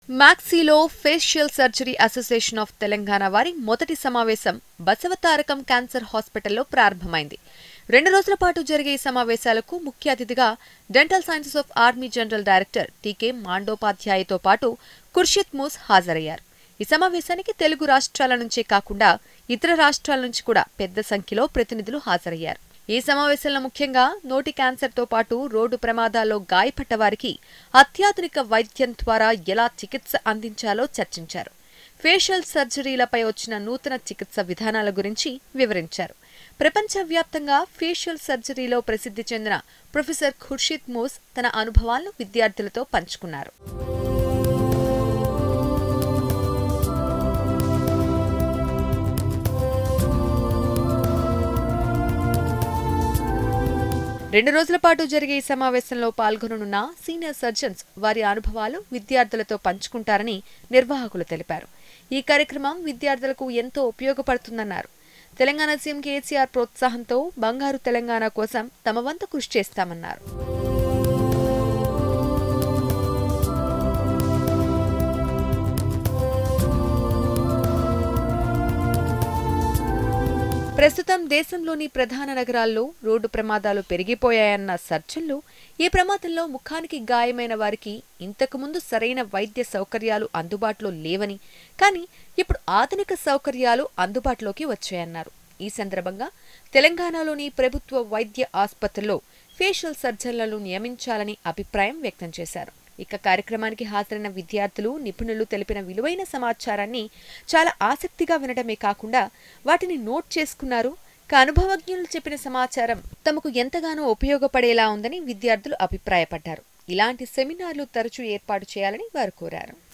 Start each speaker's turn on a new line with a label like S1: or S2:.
S1: మ్యాక్సీలో maxillofacial surgery association of Telangana వారి మొదటి సమావేశం బసవతారకం క్యాన్సర్ హాస్పిటల్లో ప్రారంభమైంది రెండు రోజుల పాటు జరిగే ఈ సమావేశాలకు ముఖ్య అతిథిగా dental sciences of army general director TK మాండోపాధ్యాయతో పాటు ఖుర్షిద్ మూస్ హాజరయ్యారు ఈ సమావేశానికి తెలుగు రాష్ట్రాల నుంచే కాకుండా ఇతర రాష్ట్రాల నుంచి కూడా పెద్ద సంఖ్యలో ప్రతినిధులు హాజరయ్యారు ఈ సమావేశంలో ముఖ్యంగా నోటి క్యాన్సర్తో పాటు రోడ్డు ప్రమాదాల్లో గాయపడ్డ వారికి అత్యాధునిక వైద్యం ద్వారా ఎలా చికిత్స అందించాలో చర్చించారు ఫేషియల్ సర్జరీలపై వచ్చిన నూతన చికిత్స విధానాల గురించి వివరించారు ప్రపంచవ్యాప్తంగా ఫేషియల్ సర్జరీలో ప్రసిద్ధి చెందిన ప్రొఫెసర్ ఖుర్షిద్ మూస్ తన అనుభవాలను విద్యార్థులతో పంచుకున్నారు రెండు రోజుల పాటు జరిగే ఈ సమావేశంలో పాల్గొననున్న సీనియర్ సర్జన్స్ వారి అనుభవాలు విద్యార్థులతో పంచుకుంటారని నిర్వాహకులు తెలిపారు ఈ కార్యక్రమం విద్యార్థులకు ఎంతో ఉపయోగపడుతుందన్నారు తెలంగాణ సీఎం కేసీఆర్ ప్రోత్సాహంతో బంగారు తెలంగాణ కోసం తమ వంతు కృషి చేస్తామన్నారు ప్రస్తుతం దేశంలోని ప్రధాన నగరాల్లో రోడ్డు ప్రమాదాలు పెరిగిపోయాయన్న సర్జన్లు ఈ ప్రమాదంలో ముఖానికి గాయమైన వారికి ఇంతకుముందు సరైన వైద్య సౌకర్యాలు అందుబాటులో లేవని కానీ ఇప్పుడు ఆధునిక సౌకర్యాలు అందుబాటులోకి వచ్చాయన్నారు ఈ సందర్భంగా తెలంగాణలోని ప్రభుత్వ వైద్య ఆసుపత్రుల్లో ఫేషియల్ సర్జన్లను నియమించాలని అభిప్రాయం వ్యక్తం చేశారు ఇక కార్యక్రమానికి హాజరైన విద్యార్థులు నిపుణులు తెలిపిన విలువైన సమాచారాన్ని చాలా ఆసక్తిగా వినడమే కాకుండా వాటిని నోట్ చేసుకున్నారు అనుభవజ్ఞులు చెప్పిన సమాచారం తమకు ఎంతగానో ఉపయోగపడేలా ఉందని విద్యార్థులు అభిప్రాయపడ్డారు ఇలాంటి సెమినార్లు తరచూ ఏర్పాటు చేయాలని వారు కోరారు